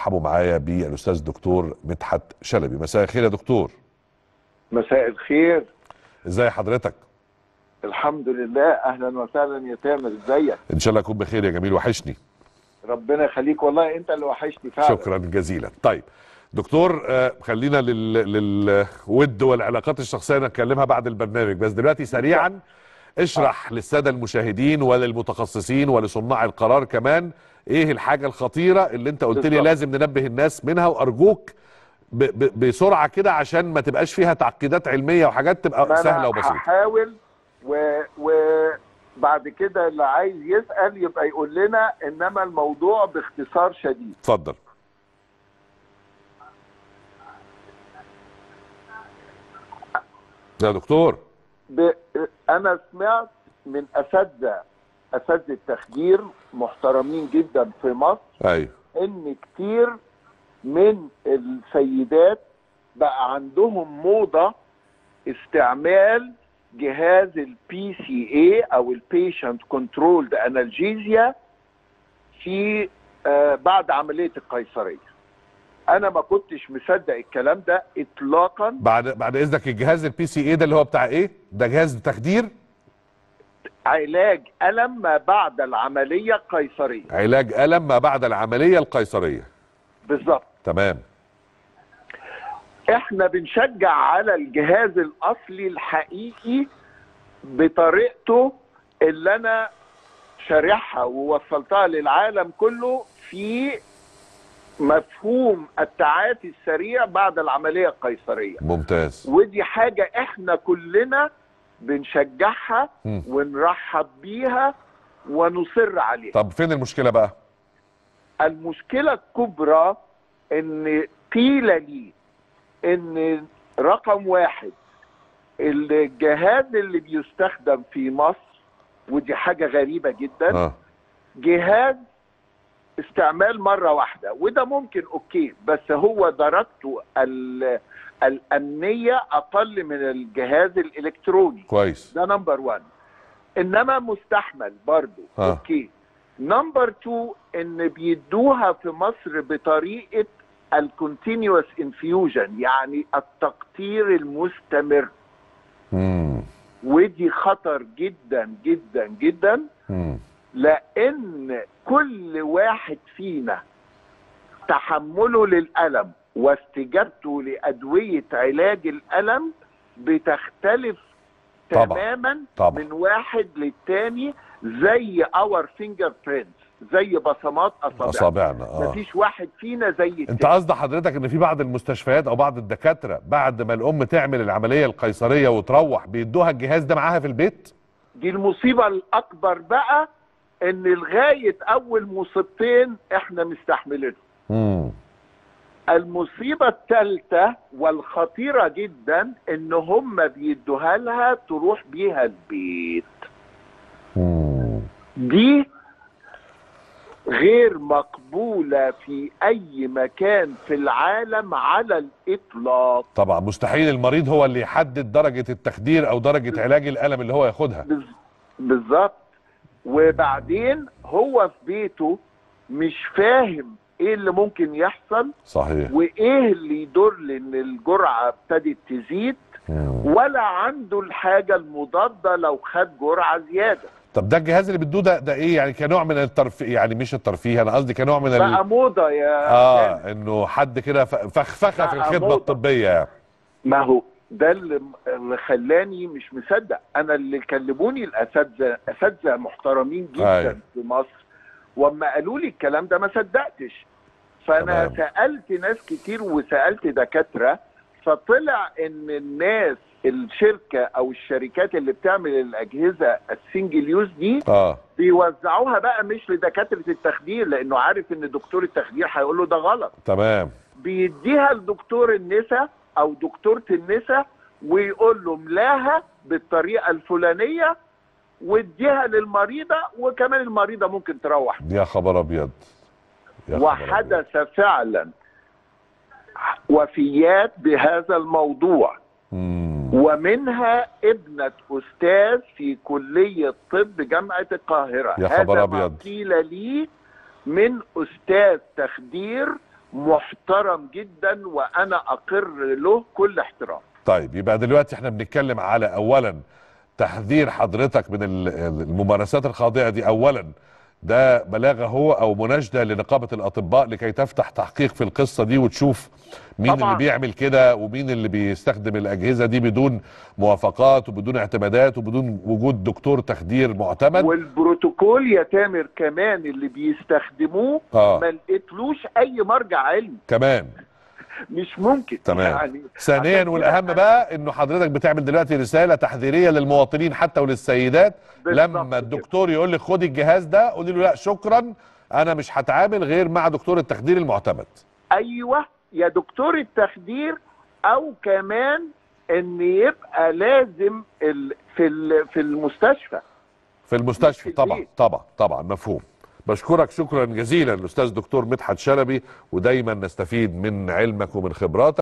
رحبوا معايا بالاستاذ الدكتور مدحت شلبي مساء الخير يا دكتور مساء الخير ازاي حضرتك الحمد لله اهلا وسهلا يا تامر ازيك ان شاء الله اكون بخير يا جميل وحشني ربنا يخليك والله انت اللي وحشتني فعلا شكرا جزيلا طيب دكتور آه، خلينا لل... للود والعلاقات الشخصيه نتكلمها بعد البرنامج بس دلوقتي سريعا اشرح للساده المشاهدين وللمتخصصين ولصناع القرار كمان ايه الحاجه الخطيره اللي انت قلت لي بالظبط. لازم ننبه الناس منها وارجوك ب... ب... بسرعه كده عشان ما تبقاش فيها تعقيدات علميه وحاجات ما تبقى أنا سهله وبسيطه هحاول و... وبعد كده اللي عايز يسال يبقى يقول لنا انما الموضوع باختصار شديد اتفضل يا دكتور ب... انا سمعت من اساتذه اساتذه التخدير محترمين جدا في مصر ايوه ان كتير من السيدات بقى عندهم موضه استعمال جهاز البي سي اي او البيشنت كنترولد انالجيزيا في آه بعد عمليه القيصريه انا ما كنتش مصدق الكلام ده اطلاقا بعد بعد اذنك الجهاز البي سي اي ده اللي هو بتاع ايه ده جهاز تخدير علاج الم ما بعد العمليه القيصريه علاج الم ما بعد العمليه القيصريه بالظبط تمام احنا بنشجع على الجهاز الاصلي الحقيقي بطريقته اللي انا شارحها ووصلتها للعالم كله في مفهوم التعافي السريع بعد العمليه القيصريه ممتاز ودي حاجه احنا كلنا بنشجعها مم. ونرحب بيها ونصر عليها طب فين المشكله بقى المشكلة الكبرى ان قيل لي ان رقم واحد الجهاز اللي بيستخدم في مصر ودي حاجة غريبة جدا اه جهاز استعمال مرة واحدة وده ممكن اوكي بس هو درجته ال- الأمنية أقل من الجهاز الإلكتروني كويس ده نمبر 1 انما مستحمل برضو آه. اوكي نمبر 2 ان بيدوها في مصر بطريقه الكونتينيوس انفيوجن يعني التقطير المستمر امم ودي خطر جدا جدا جدا امم لان كل واحد فينا تحمله للالم واستجابته لادويه علاج الالم بتختلف طبعا. تماما طبعا. من واحد للتاني زي اور فينجر برينتس زي بصمات اصابع اصابعنا اه مفيش واحد فينا زي التاني انت قصد حضرتك ان في بعض المستشفيات او بعض الدكاتره بعد ما الام تعمل العمليه القيصريه وتروح بيدوها الجهاز ده معاها في البيت دي المصيبه الاكبر بقى ان لغايه اول مصيبتين احنا مستحملينهم امم المصيبة الثالثة والخطيرة جدا ان هم بيدوها لها تروح بيها البيت امم دي غير مقبولة في اي مكان في العالم على الاطلاق طبعا مستحيل المريض هو اللي يحدد درجه التخدير او درجه علاج الالم اللي هو ياخدها بز- بالظبط وبعدين هو في بيته مش فاهم ايه اللي ممكن يحصل صحيح وايه اللي يدل ان الجرعة ابتدت تزيد مم. ولا عنده الحاجة المضادة لو خد جرعة زيادة طب ده الجهاز اللي بتدوه ده ده ايه يعني كنوع من الترفيه يعني مش الترفيه انا قصدي كنوع من ال... بقى موضة يا سامي. اه انه حد كده ف- فخفخه في بقى الخدمه موضة. الطبيه يعني ما هو ده اللي اللي خلاني مش مصدق انا اللي كلموني الاساتذه اساتذه محترمين جدا أيوة. في مصر واما قالوا لي الكلام ده ما صدقتش فانا تمام. سالت ناس كتير وسالت دكاتره فطلع ان الناس الشركه او الشركات اللي بتعمل الاجهزه السنجل يوز دي اه بيوزعوها بقى مش لدكاتره التخدير لانه عارف ان دكتور التخدير هيقول له ده غلط تمام بيديها لدكتور النساء او دكتوره النساء ويقول له ملاها بالطريقه الفلانيه واديها للمريضه وكمان المريضه ممكن تروح يا خبر ابيض يا خبر أبيض. وحدث فعلا وفيات بهذا الموضوع مم. ومنها ابنة أستاذ في كلية طب جامعة القاهرة يا خبر هذا أبيض. ما قيل لي من أستاذ تخدير محترم جدا وانا اقر له كل احترام طيب يبقى دلوقتي احنا بنتكلم على اولا تحذير حضرتك من ال- الممارسات الخاطئه دي اولا ده بلاغه هو او مناشده لنقابه الاطباء لكي تفتح تحقيق في القصه دي وتشوف مين طبعاً. اللي بيعمل كده ومين اللي بيستخدم الاجهزه دي بدون موافقات وبدون اعتمادات وبدون وجود دكتور تخدير معتمد والبروتوكول يا تامر كمان اللي بيستخدموه آه. ما لقيتلوش اي مرجع علمي كمان مش ممكن تمام يعني ثانيا عشان والاهم كده بقى انه حضرتك بتعمل دلوقتي رساله تحذيريه للمواطنين حتى وللسيدات بالظبط لما كده. الدكتور يقول لك خدي الجهاز ده قولي له لا شكرا انا مش هتعامل غير مع دكتور التخدير المعتمد ايوه يا دكتور التخدير او كمان ان يبقى لازم ال في ال في المستشفى في المستشفى في طبعا البيت. طبعا طبعا مفهوم بشكرك شكرا جزيلا الاستاذ دكتور مدحت شلبي ودايما نستفيد من علمك ومن خبراتك